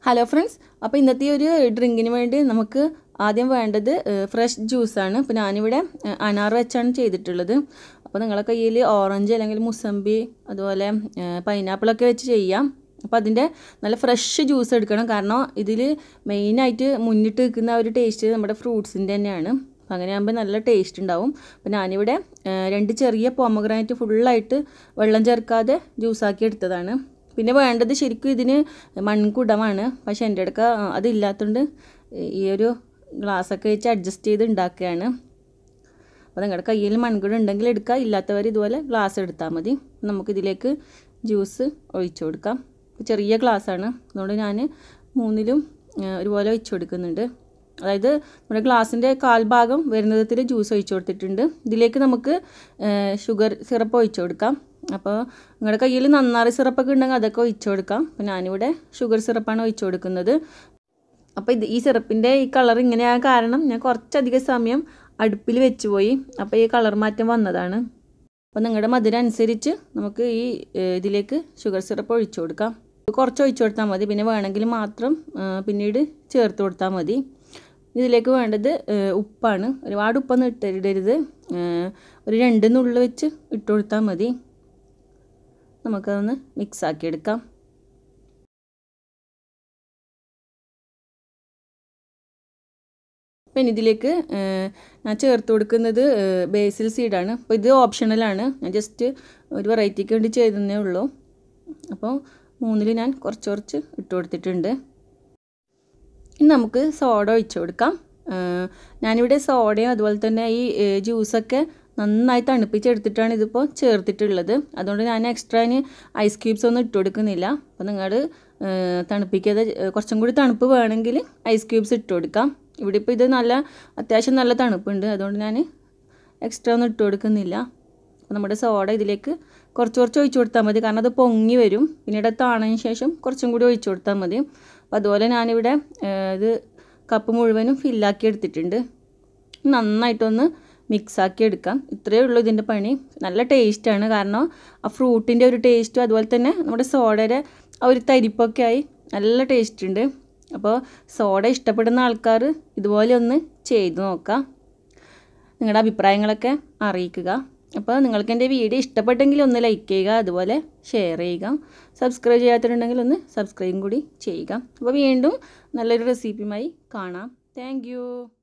hello friends അപ്പോൾ ഇന്നത്തെ ഈ ഒരു ഡ്രിങ്കിന് വേണ്ടി നമുക്ക് ആദ്യം വേണ്ടത് ഫ്രഷ് ജ്യൂസാണ് അപ്പോൾ ഞാനിവിടെ ഏഹ്, അനാർ വെച്ചാണ് ചെയ്തിട്ടുള്ളത് അപ്പോൾ നിങ്ങളെ കയ്യിൽ ഓറഞ്ച് അല്ലെങ്കിൽ മുസമ്പി അതുപോലെ പൈനാപ്പിളൊക്കെ വെച്ച് ചെയ്യാം അപ്പോൾ അതിൻ്റെ നല്ല ഫ്രഷ് ജ്യൂസ് എടുക്കണം കാരണം ഇതിൽ മെയിനായിട്ട് മുന്നിട്ട് നിൽക്കുന്ന ആ ഒരു ടേസ്റ്റ് നമ്മുടെ ഫ്രൂട്ട്സിൻ്റെ തന്നെയാണ് അപ്പോൾ അങ്ങനെ ആകുമ്പോൾ നല്ല ടേസ്റ്റ് ഉണ്ടാവും അപ്പോൾ ഞാനിവിടെ ഏഹ്, രണ്ട് ചെറിയ പോമഗ്രാനൈറ്റ് ഫുള്ളായിട്ട് വെള്ളം ചേർക്കാതെ ജ്യൂസാക്കി എടുത്തതാണ് പിന്നെ വേണ്ടത് ശരിക്കും ഇതിന് മൺകുടമാണ് പക്ഷേ എൻ്റെ അടുക്ക അതില്ലാത്തതുകൊണ്ട് ഈ ഒരു ഗ്ലാസ്സൊക്കെ വെച്ച് അഡ്ജസ്റ്റ് ചെയ്ത് ഉണ്ടാക്കുകയാണ് അപ്പോൾ നിങ്ങളുടെ കയ്യിൽ മൺകുടം ഉണ്ടെങ്കിൽ എടുക്കുക ഇല്ലാത്തവർ ഇതുപോലെ ഗ്ലാസ് എടുത്താൽ മതി നമുക്കിതിലേക്ക് ജ്യൂസ് ഒഴിച്ചു കൊടുക്കാം ചെറിയ ഗ്ലാസ്സാണ് അതുകൊണ്ട് ഞാൻ മൂന്നിലും ആ, ഒരുപോലെ ഒഴിച്ചു കൊടുക്കുന്നുണ്ട് അതായത് നമ്മുടെ ഗ്ലാസിൻ്റെ കാൽഭാഗം വരുന്ന വിധത്തിൽ ജ്യൂസ് ഒഴിച്ചു കൊടുത്തിട്ടുണ്ട് ഇതിലേക്ക് നമുക്ക് ഷുഗർ സിറപ്പ് ഒഴിച്ചു കൊടുക്കാം അപ്പോൾ നിങ്ങളുടെ കയ്യിൽ നന്നാറി സിറപ്പൊക്കെ ഉണ്ടെങ്കിൽ അതൊക്കെ ഒഴിച്ചു കൊടുക്കാം അപ്പോൾ ഞാനിവിടെ ഷുഗർ സിറപ്പാണ് ഒഴിച്ചു കൊടുക്കുന്നത് അപ്പോൾ ഇത് ഈ സിറപ്പിൻ്റെ ഈ കളർ ഇങ്ങനെയാകാൻ കാരണം ഞാൻ കുറച്ചധികം സമയം അടുപ്പിൽ വെച്ച് പോയി അപ്പോൾ ഈ കളർ മാറ്റം വന്നതാണ് അപ്പോൾ നിങ്ങളുടെ മധുരം അനുസരിച്ച് നമുക്ക് ഈ ഏഹ്, ഇതിലേക്ക് ഷുഗർ സിറപ്പ് ഒഴിച്ചു കൊടുക്കാം കുറച്ച് ഒഴിച്ചു കൊടുത്താൽ മതി പിന്നെ വേണമെങ്കിൽ മാത്രം ആ, പിന്നീട് ചേർത്ത് കൊടുത്താൽ മതി ഇതിലേക്ക് വേണ്ടത് ഏഹ്, ഉപ്പാണ് ഒരുപാട് ഉപ്പൊന്നും ഇട്ടിടരുത് ഏഹ്, ഒരു രണ്ട് നുള്ളു വെച്ച് ഇട്ട് കൊടുത്താൽ മതി നമുക്കതൊന്ന് മിക്സ് ആക്കി എടുക്കാം പിന്നെ ഇതിലേക്ക് ഏഹ്, ഞാൻ ചേർത്ത് കൊടുക്കുന്നത് ഏഹ്, ബേസിൽ സീഡാണ് അപ്പോൾ ഇത് ഓപ്ഷണലാണ് ഞാൻ ജസ്റ്റ് ഒരു വെറൈറ്റിക്ക് വേണ്ടി ചെയ്തതേ ഉള്ളൂ അപ്പോൾ മൂന്നിൽ ഞാൻ കുറച്ച് കുറച്ച് ഇട്ട് കൊടുത്തിട്ടുണ്ട് ഇനി നമുക്ക് സോഡ ഒഴിച്ചു കൊടുക്കാം ഏഹ്, ഞാനിവിടെ സോഡയും അതുപോലെ തന്നെ ഈ ഏഹ്, ജ്യൂസൊക്കെ നന്നായി തണുപ്പിച്ചെടുത്തിട്ടാണ് ഇതിപ്പോൾ ചേർത്തിട്ടുള്ളത് അതുകൊണ്ട് ഞാൻ എക്സ്ട്രാ ഇനി ഐസ് ക്യൂബ്സ് ഒന്നും ഇട്ട് കൊടുക്കുന്നില്ല അപ്പോൾ നിങ്ങൾ തണുപ്പിക്കാതെ ഏഹ്, കുറച്ചും കൂടി തണുപ്പ് വേണമെങ്കിൽ ഐസ് ക്യൂബ്സ് ഇട്ട് കൊടുക്കാം ഇവിടെ ഇപ്പോൾ ഇത് നല്ല അത്യാവശ്യം നല്ല തണുപ്പുണ്ട് അതുകൊണ്ട് ഞാൻ എക്സ്ട്രാ ഒന്നും ഇട്ട് കൊടുക്കുന്നില്ല അപ്പോൾ നമ്മുടെ സോഡ ഇതിലേക്ക് കുറച്ച് കുറച്ച് ഒഴിച്ചു കൊടുത്താൽ മതി കാരണം അത് പൊങ്ങി വരും പിന്നീട് അത് താണതിന് ശേഷം കുറച്ചും കൂടി ഒഴിച്ചു കൊടുത്താൽ മതി അപ്പോൾ അതുപോലെ ഞാനിവിടെ ഏഹ്, ഇത് കപ്പ് മുഴുവനും ഫില്ലാക്കി എടുത്തിട്ടുണ്ട് നന്നായിട്ടൊന്ന് മിക്സാക്കി എടുക്കാം ഇത്രയേ ഉള്ളൂ ഇതിൻ്റെ പണി നല്ല ടേസ്റ്റാണ് കാരണം ആ ഫ്രൂട്ടിൻ്റെ ഒരു ടേസ്റ്റും അതുപോലെ തന്നെ നമ്മുടെ സോഡയുടെ ആ ഒരു തരിപ്പൊക്കെ ആയി നല്ല ടേസ്റ്റ് ഉണ്ട് അപ്പോൾ സോഡ ഇഷ്ടപ്പെടുന്ന ആൾക്കാർ ഇതുപോലെ ഒന്ന് ചെയ്ത് നോക്കാം നിങ്ങളുടെ അഭിപ്രായങ്ങളൊക്കെ അറിയിക്കുക അപ്പോൾ നിങ്ങൾക്ക് എൻ്റെ വീഡിയോ ഇഷ്ടപ്പെട്ടെങ്കിൽ ഒന്ന് ലൈക്ക് ചെയ്യുക അതുപോലെ ഷെയർ ചെയ്യുക സബ്സ്ക്രൈബ് ചെയ്യാത്തിട്ടുണ്ടെങ്കിൽ ഒന്ന് സബ്സ്ക്രൈബും കൂടി ചെയ്യുക അപ്പോൾ വീണ്ടും നല്ലൊരു റെസിപ്പിയുമായി കാണാം താങ്ക്